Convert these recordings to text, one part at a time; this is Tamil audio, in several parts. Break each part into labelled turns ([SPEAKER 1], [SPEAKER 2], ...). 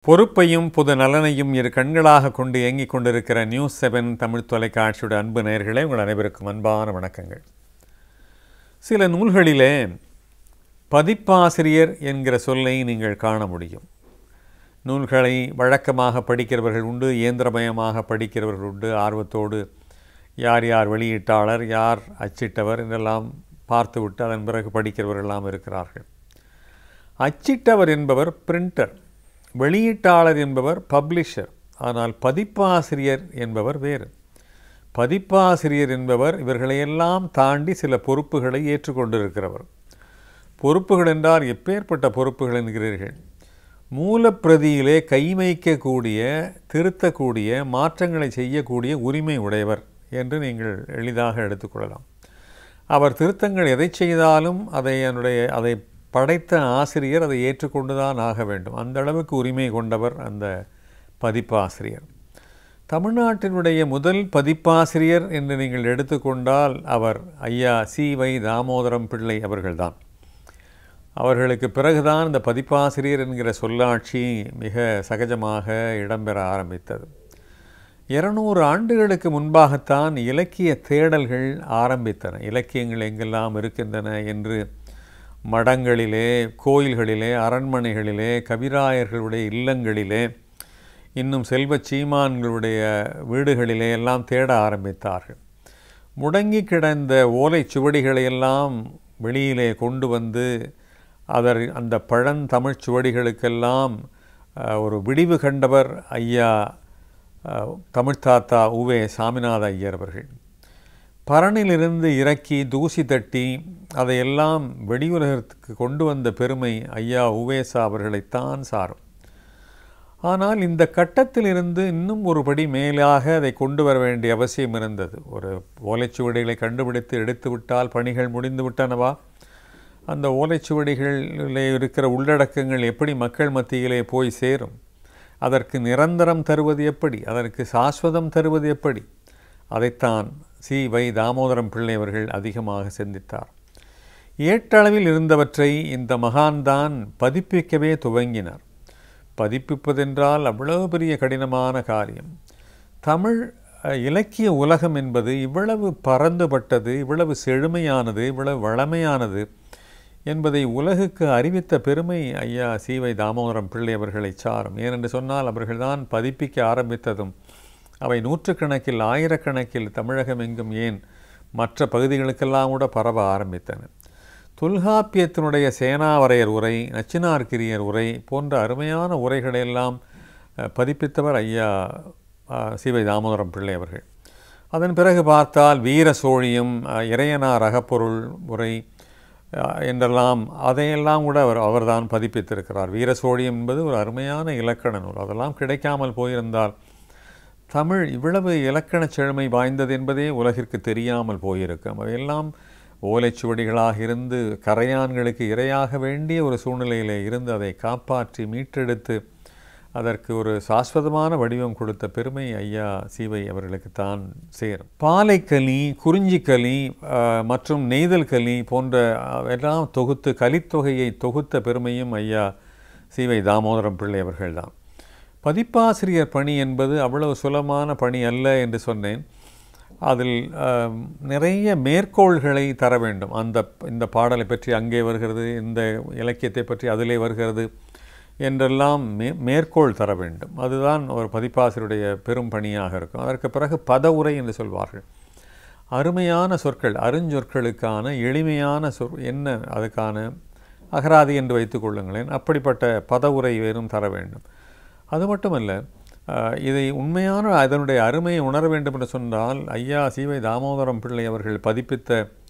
[SPEAKER 1] பொறுப்பையும் பொது நலனையும் இரு கண்களாக கொண்டு இயங்கிக் கொண்டிருக்கிற நியூஸ் செவன் தமிழ் தொலைக்காட்சியோட அன்பு நேயர்களே உங்கள் அனைவருக்கும் அன்பான வணக்கங்கள் சில நூல்களிலே பதிப்பாசிரியர் என்கிற சொல்லை நீங்கள் காண முடியும் நூல்களை வழக்கமாக படிக்கிறவர்கள் உண்டு இயந்திரமயமாக படிக்கிறவர்கள் உண்டு ஆர்வத்தோடு யார் யார் வெளியீட்டாளர் யார் அச்சிட்டவர் என்றெல்லாம் பார்த்துவிட்டு அதன் பிறகு படிக்கிறவர்களெல்லாம் இருக்கிறார்கள் அச்சிட்டவர் என்பவர் பிரிண்டர் வெளியீட்டாளர் என்பவர் பப்ளிஷர் ஆனால் பதிப்பாசிரியர் என்பவர் வேறு பதிப்பாசிரியர் என்பவர் இவர்களையெல்லாம் தாண்டி சில பொறுப்புகளை ஏற்றுக்கொண்டிருக்கிறவர் பொறுப்புகள் என்றால் எப்பேற்பட்ட பொறுப்புகள் என்கிறீர்கள் மூலப்பிரதியிலே கைமைக்கக்கூடிய திருத்தக்கூடிய மாற்றங்களை செய்யக்கூடிய உரிமை உடையவர் என்று நீங்கள் எளிதாக எடுத்துக்கொள்ளலாம் அவர் திருத்தங்கள் எதை செய்தாலும் அதை என்னுடைய அதை படைத்த ஆசிரியர் அதை ஏற்றுக்கொண்டுதான் ஆக வேண்டும் அந்த அளவுக்கு உரிமை கொண்டவர் அந்த பதிப்பாசிரியர் தமிழ்நாட்டினுடைய முதல் பதிப்பாசிரியர் என்று நீங்கள் எடுத்துக்கொண்டால் அவர் ஐயா சி வை தாமோதரம் பிள்ளை அவர்கள்தான் அவர்களுக்கு பிறகுதான் இந்த பதிப்பாசிரியர் என்கிற சொல்லாட்சி மிக சகஜமாக இடம்பெற ஆரம்பித்தது இருநூறு ஆண்டுகளுக்கு முன்பாகத்தான் இலக்கிய தேடல்கள் ஆரம்பித்தன இலக்கியங்கள் எங்கெல்லாம் இருக்கின்றன என்று மடங்களிலே கோயில்களிலே அரண்மனைகளிலே கவிராயர்களுடைய இல்லங்களிலே இன்னும் செல்வ சீமான்களுடைய வீடுகளிலே எல்லாம் தேட ஆரம்பித்தார்கள் முடங்கி கிடந்த ஓலைச் சுவடிகளையெல்லாம் வெளியிலே கொண்டு வந்து அதர் அந்த பழந்தமிழ்ச் சுவடிகளுக்கெல்லாம் ஒரு விடிவு கண்டவர் ஐயா தமிழ்தாத்தா உவே சாமிநாத ஐயர் அவர்கள் பரனிலிருந்து இறக்கி தூசி தட்டி அதையெல்லாம் வெளியுலகத்துக்கு கொண்டு வந்த பெருமை ஐயா உவேசா அவர்களைத்தான் சாரும் ஆனால் இந்த கட்டத்திலிருந்து இன்னும் ஒரு படி மேலாக அதை கொண்டு வர வேண்டிய அவசியம் இருந்தது ஒரு ஓலைச்சுவடிகளை கண்டுபிடித்து எடுத்து விட்டால் பணிகள் முடிந்து விட்டனவா அந்த ஓலைச்சுவடிகளிலே இருக்கிற உள்ளடக்கங்கள் எப்படி மக்கள் மத்தியிலே போய் சேரும் அதற்கு நிரந்தரம் தருவது எப்படி அதற்கு சாஸ்வதம் தருவது எப்படி அதைத்தான் சி வை தாமோதரம் பிள்ளை அவர்கள் அதிகமாக சிந்தித்தார் ஏட்டளவில் இருந்தவற்றை இந்த மகான்தான் பதிப்பிக்கவே துவங்கினார் பதிப்பிப்பதென்றால் அவ்வளவு பெரிய கடினமான காரியம் தமிழ் இலக்கிய உலகம் என்பது இவ்வளவு பறந்துபட்டது இவ்வளவு செழுமையானது இவ்வளவு வளமையானது என்பதை உலகுக்கு அறிவித்த பெருமை ஐயா சீவை தாமோதரம் பிள்ளை அவர்களை சாரும் ஏனென்று சொன்னால் அவர்கள்தான் பதிப்பிக்க ஆரம்பித்ததும் அவை நூற்றுக்கணக்கில் ஆயிரக்கணக்கில் தமிழகம் எங்கும் ஏன் மற்ற பகுதிகளுக்கெல்லாம் கூட பரவ ஆரம்பித்தன தொல்காப்பியத்தினுடைய சேனாவரையர் உரை நச்சினார்கிரியர் உரை போன்ற அருமையான உரைகளையெல்லாம் பதிப்பித்தவர் ஐயா சிவை தாமோதரம் பிள்ளை அவர்கள் அதன் பிறகு பார்த்தால் வீர சோழியம் இறையனார் அகப்பொருள் உரை என்றெல்லாம் அதையெல்லாம் கூட அவர் அவர்தான் பதிப்பித்திருக்கிறார் வீரசோழியம் என்பது ஒரு அருமையான இலக்கண நூல் அதெல்லாம் கிடைக்காமல் போயிருந்தால் தமிழ் இவ்வளவு இலக்கணச் செழுமை வாய்ந்தது என்பதே உலகிற்கு தெரியாமல் போயிருக்கும் அவையெல்லாம் ஓலைச்சுவடிகளாக இருந்து கரையான்களுக்கு இரையாக வேண்டிய ஒரு சூழ்நிலையில் இருந்து அதை காப்பாற்றி மீட்டெடுத்து அதற்கு ஒரு சாஸ்வதமான வடிவம் கொடுத்த பெருமை ஐயா சீவை அவர்களுக்கு தான் சேரும் பாலைக்கலி குறிஞ்சிக்கலி மற்றும் நெய்தல் கலி போன்ற எல்லாம் தொகுத்து கலித்தொகையை தொகுத்த பெருமையும் ஐயா சீவை தாமோதரம் பிள்ளை அவர்கள்தான் பதிப்பாசிரியர் பணி என்பது அவ்வளவு சுலமான பணி அல்ல என்று சொன்னேன் அதில் நிறைய மேற்கோள்களை தர வேண்டும் அந்த இந்த பாடலை பற்றி அங்கே வருகிறது இந்த இலக்கியத்தை பற்றி அதிலே வருகிறது என்றெல்லாம் மே மேற்கோள் தர வேண்டும் அதுதான் ஒரு பதிப்பாசிரியருடைய பெரும் பணியாக இருக்கும் அதற்கு பிறகு பதவுரை என்று சொல்வார்கள் அருமையான சொற்கள் அருஞ்சொற்களுக்கான எளிமையான சொற் என்ன அதுக்கான அகராதி என்று வைத்துக் கொள்ளுங்களேன் அப்படிப்பட்ட பதவுரை வேறும் தர வேண்டும் அது மட்டுமல்ல இதை உண்மையான அதனுடைய அருமையை உணர வேண்டும் என்று சொன்னால் ஐயா சீவை தாமோதரம் பிள்ளை அவர்கள் பதிப்பித்த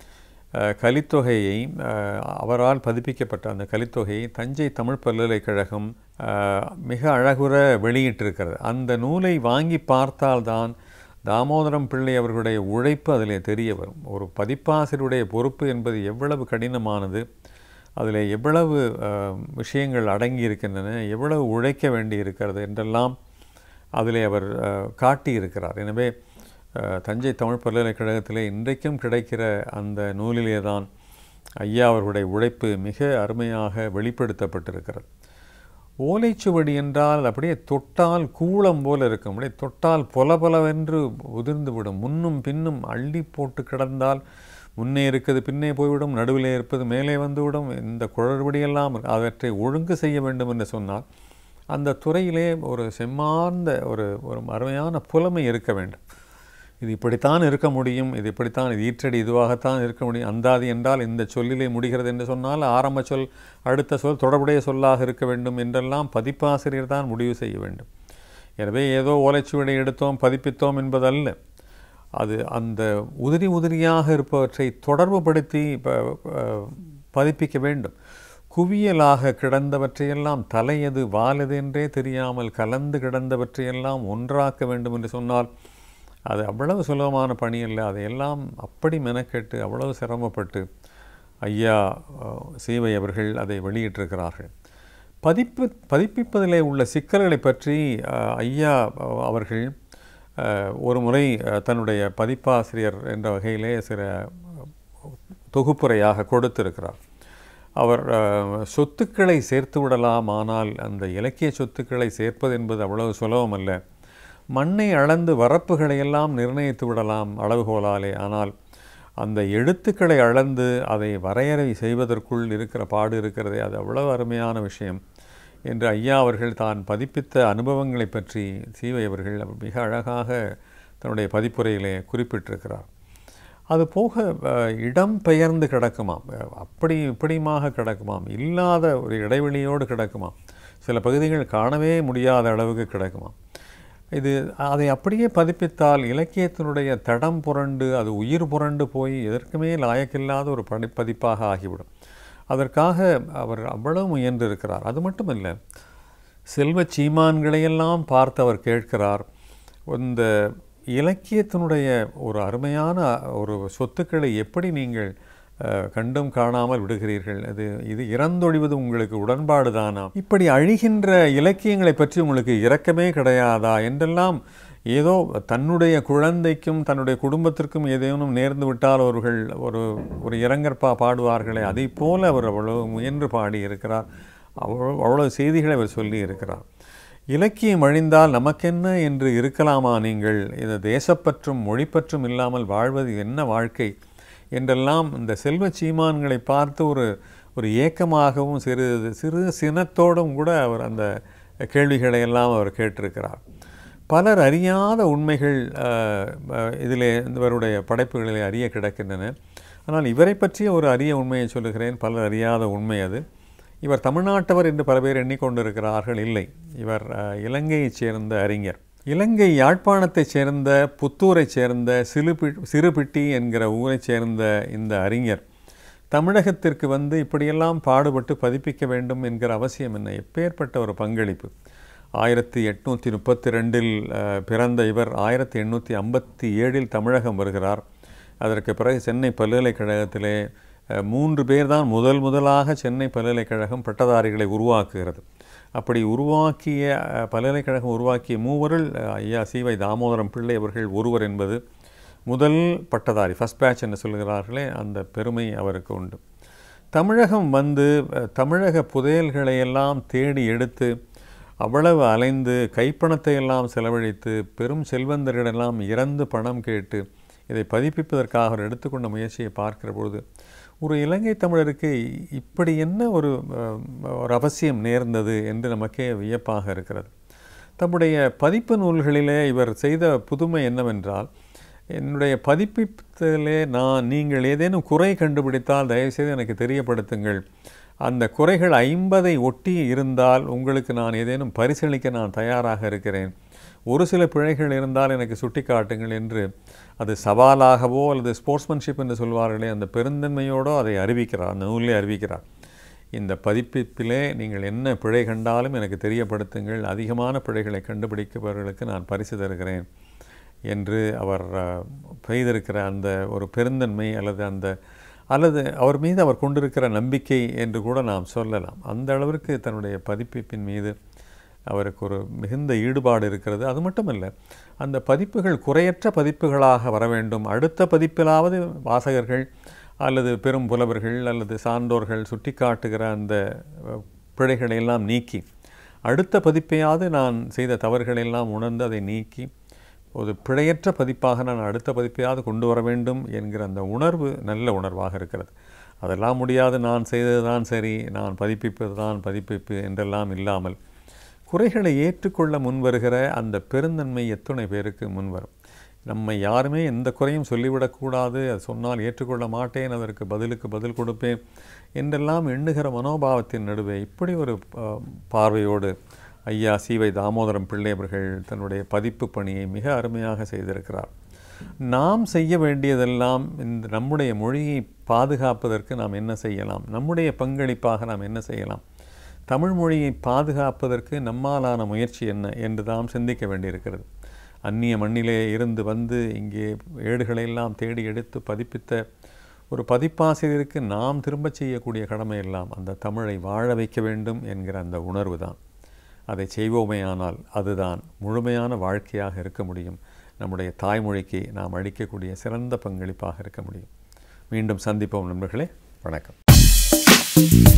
[SPEAKER 1] கலித்தொகையை அவரால் பதிப்பிக்கப்பட்ட அந்த கலித்தொகையை தஞ்சை தமிழ் பல்கலைக்கழகம் மிக அழகுற வெளியிட்டிருக்கிறது அந்த நூலை வாங்கி பார்த்தால்தான் தாமோதரம் பிள்ளை அவர்களுடைய உழைப்பு அதில் தெரிய வரும் ஒரு பதிப்பாசிரியருடைய பொறுப்பு என்பது எவ்வளவு கடினமானது அதில் எவ்வளவு விஷயங்கள் அடங்கி இருக்கின்றன எவ்வளவு உழைக்க வேண்டி இருக்கிறது என்றெல்லாம் அதில் அவர் காட்டியிருக்கிறார் எனவே தஞ்சை தமிழ் பல்கலைக்கழகத்திலே இன்றைக்கும் கிடைக்கிற அந்த நூலிலே தான் ஐயா அவர்களுடைய உழைப்பு மிக அருமையாக வெளிப்படுத்தப்பட்டிருக்கிறது ஓலைச்சுவடி என்றால் அது அப்படியே தொட்டால் கூளம் போல இருக்கும் அப்படியே தொட்டால் பொலபொலவென்று உதிர்ந்துவிடும் முன்னும் பின்னும் அள்ளி போட்டு கிடந்தால் முன்னே இருக்குது பின்னே போய்விடும் நடுவிலே இருப்பது மேலே வந்துவிடும் இந்த குழறுபடியெல்லாம் இருக்கு. அவற்றை ஒழுங்கு செய்ய வேண்டும் என்று சொன்னால் அந்த துறையிலே ஒரு செம்மார்ந்த ஒரு ஒரு அருமையான புலமை இருக்க வேண்டும் இது இப்படித்தான் இருக்க முடியும் இது இப்படித்தான் இது ஈற்றடி இதுவாகத்தான் இருக்க முடியும் அந்தாதி என்றால் இந்த சொல்லிலே முடிகிறது என்று சொன்னால் ஆரம்ப சொல் அடுத்த சொல் தொடர்புடைய சொல்லாக இருக்க வேண்டும் என்றெல்லாம் பதிப்பாசிரியர் தான் முடிவு செய்ய வேண்டும் எனவே ஏதோ ஓலைச்சுவடை எடுத்தோம் பதிப்பித்தோம் என்பதல்ல அது அந்த உதிரி உதிரியாக இருப்பவற்றை தொடர்புபடுத்தி ப- அஹ் பதிப்பிக்க வேண்டும் குவியலாக கிடந்தவற்றையெல்லாம் தலையது வாலது என்றே தெரியாமல் கலந்து கிடந்தவற்றையெல்லாம் ஒன்றாக்க வேண்டும் என்று சொன்னால் அது அவ்வளவு சுலபமான பணி அல்ல அதையெல்லாம் அப்படி மெனக்கெட்டு அவ்வளவு சிரமப்பட்டு ஐயா அஹ், சீவை அவர்கள் அதை வெளியிட்டிருக்கிறார்கள் பதிப்பு பதிப்பிப்பதிலே உள்ள சிக்கல்களை பற்றி அஹ், ஐயா அஹ், அவர்கள் அஹ், ஒரு முறை அஹ், தன்னுடைய பதிப்பாசிரியர் என்ற வகையிலே சில தொகுப்புரையாக கொடுத்திருக்கிறார் அவர் அஹ், சொத்துக்களை சேர்த்து விடலாம் ஆனால் அந்த இலக்கிய சொத்துக்களை சேர்ப்பது என்பது அவ்வளவு சுலபம் அல்ல மண்ணை அளந்து வரப்புகளை எல்லாம் நிர்ணயித்து விடலாம் அளவுகோலாலே ஆனால் அந்த எழுத்துக்களை அளந்து அதை வரையறை செய்வதற்குள் இருக்கிற பாடு இருக்கிறதே அது அவ்வளவு அருமையான விஷயம் என்று ஐயா அவர்கள் தான் பதிப்பித்த அனுபவங்களை பற்றி சீவை அவர்கள் மிக அழகாக தன்னுடைய பதிப்புரையிலே குறிப்பிட்டிருக்கிறார் அது போக அஹ், இடம் பெயர்ந்து கிடக்குமாம் அஹ், அப்படி இப்படியுமாக கிடக்குமாம் இல்லாத ஒரு இடைவெளியோடு கிடக்குமாம் சில பகுதிகள் காணவே முடியாத அளவுக்கு கிடக்குமாம் இது அதை அப்படியே பதிப்பித்தால் இலக்கியத்தினுடைய தடம் புரண்டு அது உயிர் புரண்டு போய் எதற்குமே லாயக்கில்லாத ஒரு படி பதிப்பாக ஆகிவிடும் அதற்காக அவர் அவ்வளவு முயன்றிருக்கிறார் அது மட்டுமல்ல செல்வச் சீமான்களையெல்லாம் பார்த்து அவர் கேட்கிறார் இந்த இலக்கியத்தினுடைய ஒரு அருமையான ஒரு சொத்துக்களை எப்படி நீங்கள் அஹ், கண்டும் காணாமல் விடுகிறீர்கள் அது இது இறந்தொழிவது உங்களுக்கு உடன்பாடு தானா இப்படி அழிகின்ற இலக்கியங்களை பற்றி உங்களுக்கு இரக்கமே கிடையாதா என்றெல்லாம் ஏதோ தன்னுடைய குழந்தைக்கும் தன்னுடைய குடும்பத்திற்கும் ஏதேனும் நேர்ந்து விட்டால் அவர்கள் ஒரு ஒரு இரங்கற்பா பாடுவார்களே அதை போல அவர் அவ்வளவு முயன்று பாடி இருக்கிறார் அவ்வளோ அவ்வளவு செய்திகளை அவர் சொல்லி இருக்கிறார் இலக்கியம் அழிந்தால் நமக்கென்ன என்று இருக்கலாமா நீங்கள் இந்த தேசப்பற்றும் மொழிப்பற்றும் இல்லாமல் வாழ்வது என்ன வாழ்க்கை என்றெல்லாம் இந்த செல்வ சீமான்களை பார்த்து ஒரு ஒரு ஏக்கமாகவும் சிறு சிறு சினத்தோடும் கூட அவர் அந்த கேள்விகளை எல்லாம் அவர் கேட்டிருக்கிறார் பலர் அறியாத உண்மைகள் அஹ், அஹ், இதிலே இவருடைய படைப்புகளிலே அறிய கிடக்கின்றன ஆனால் இவரை பற்றிய ஒரு அரிய உண்மையை சொல்லுகிறேன் பலர் அறியாத உண்மை அது இவர் தமிழ்நாட்டவர் என்று பல பேர் எண்ணிக்கொண்டிருக்கிறார்கள் இல்லை இவர் அஹ், இலங்கையைச் சேர்ந்த அறிஞர் இலங்கை யாழ்ப்பாணத்தைச் சேர்ந்த புத்தூரைச் சேர்ந்த சிலுபி சிறுபிட்டி என்கிற ஊரைச் சேர்ந்த இந்த அறிஞர் தமிழகத்திற்கு வந்து இப்படியெல்லாம் பாடுபட்டு பதிப்பிக்க வேண்டும் என்கிற அவசியம் என்ன எப்பேற்பட்ட ஒரு பங்களிப்பு ஆயிரத்தி எட்நூற்றி முப்பத்தி ரெண்டில் பிறந்த இவர் ஆயிரத்தி எண்ணூற்றி ஐம்பத்தி ஏழில் தமிழகம் வருகிறார் அதற்கு பிறகு சென்னை பல்கலைக்கழகத்திலே அஹ், மூன்று பேர் தான் முதல் முதலாக சென்னை பல்கலைக்கழகம் பட்டதாரிகளை உருவாக்குகிறது அப்படி உருவாக்கிய அஹ், பல்கலைக்கழகம் உருவாக்கிய மூவரில் அஹ், ஐயா சிவை தாமோதரம் பிள்ளை அவர்கள் ஒருவர் என்பது முதல் பட்டதாரி ஃபஸ்ட் பேட்ச் என்று சொல்கிறார்களே அந்த பெருமை அவருக்கு உண்டு தமிழகம் வந்து அஹ், தமிழக புதையல்களை எல்லாம் தேடி எடுத்து அவ்வளவு அலைந்து கைப்பணத்தை எல்லாம் செலவழித்து பெரும் செல்வந்தரிடெல்லாம் இறந்து பணம் கேட்டு இதை பதிப்பிப்பதற்காக அவர் எடுத்துக்கொண்ட முயற்சியை பார்க்கிற பொழுது ஒரு இலங்கை தமிழருக்கு இப்படி என்ன ஒரு அஹ், ஒரு அவசியம் நேர்ந்தது என்று நமக்கே வியப்பாக இருக்கிறது தம்முடைய பதிப்பு நூல்களிலே இவர் செய்த புதுமை என்னவென்றால் என்னுடைய பதிப்பித்தலே நான் நீங்கள் ஏதேனும் குறை கண்டுபிடித்தால் தயவுசெய்து எனக்கு தெரியப்படுத்துங்கள் அந்த குறைகள் ஐம்பதை ஒட்டி இருந்தால் உங்களுக்கு நான் ஏதேனும் பரிசளிக்க நான் தயாராக இருக்கிறேன் ஒரு சில பிழைகள் இருந்தால் எனக்கு சுட்டிக்காட்டுங்கள் என்று அது சவாலாகவோ அல்லது ஸ்போர்ட்ஸ்மேன்ஷிப் என்று சொல்வார்களே அந்த பெருந்தன்மையோடோ அதை அறிவிக்கிறார் அந்த நூலிலே அறிவிக்கிறார் இந்த பதிப்பிப்பிலே நீங்கள் என்ன பிழை கண்டாலும் எனக்கு தெரியப்படுத்துங்கள் அதிகமான பிழைகளை கண்டுபிடிப்பவர்களுக்கு நான் பரிசு தருகிறேன் என்று அவர் அஹ், செய்திருக்கிற அந்த ஒரு பெருந்தன்மை அல்லது அந்த அல்லது அவர் மீது அவர் கொண்டிருக்கிற நம்பிக்கை என்று கூட நாம் சொல்லலாம் அந்த அளவிற்கு தன்னுடைய பதிப்பிப்பின் மீது அவருக்கு ஒரு மிகுந்த ஈடுபாடு இருக்கிறது அது மட்டுமல்ல அந்த பதிப்புகள் குறையற்ற பதிப்புகளாக வர வேண்டும் அடுத்த பதிப்பிலாவது வாசகர்கள் அல்லது பெரும் புலவர்கள் அல்லது சான்றோர்கள் சுட்டிக்காட்டுகிற அந்த அஹ், பிழைகளை எல்லாம் நீக்கி அடுத்த பதிப்பையாவது நான் செய்த தவறுகளெல்லாம் உணர்ந்து அதை நீக்கி ஒரு பிழையற்ற பதிப்பாக நான் அடுத்த பதிப்பையாவது கொண்டு வர வேண்டும் என்கிற அந்த உணர்வு நல்ல உணர்வாக இருக்கிறது அதெல்லாம் முடியாது நான் செய்தது தான் சரி நான் பதிப்பிப்பது தான் பதிப்பிப்பு என்றெல்லாம் இல்லாமல் குறைகளை ஏற்றுக்கொள்ள முன்வருகிற அந்த பெருந்தன்மை எத்தனை பேருக்கு முன்வரும் நம்மை யாருமே எந்த குறையும் சொல்லிவிடக்கூடாது அது சொன்னால் ஏற்றுக்கொள்ள மாட்டேன் அதற்கு பதிலுக்கு பதில் கொடுப்பேன் என்றெல்லாம் எண்ணுகிற மனோபாவத்தின் நடுவே இப்படி ஒரு அஹ், பார்வையோடு ஐயா சீவை தாமோதரம் பிள்ளை அவர்கள் தன்னுடைய பதிப்பு பணியை மிக அருமையாக செய்திருக்கிறார் நாம் செய்ய வேண்டியதெல்லாம் இந்த நம்முடைய மொழியை பாதுகாப்பதற்கு நாம் என்ன செய்யலாம் நம்முடைய பங்களிப்பாக நாம் என்ன செய்யலாம் தமிழ் மொழியை பாதுகாப்பதற்கு நம்மாலான முயற்சி என்ன என்று நாம் சிந்திக்க வேண்டியிருக்கிறது அந்நிய மண்ணிலே இருந்து வந்து இங்கே ஏடுகளையெல்லாம் தேடி எடுத்து பதிப்பித்த ஒரு பதிப்பாசிரியருக்கு நாம் திரும்பச் செய்யக்கூடிய கடமை எல்லாம் அந்த தமிழை வாழ வைக்க வேண்டும் என்கிற அந்த உணர்வு தான் அதை செய்வோமேயானால் அதுதான் முழுமையான வாழ்க்கையாக இருக்க முடியும் நம்முடைய தாய்மொழிக்கு நாம் அளிக்கக்கூடிய சிறந்த பங்களிப்பாக இருக்க முடியும் மீண்டும் சந்திப்போம் நண்பர்களே வணக்கம்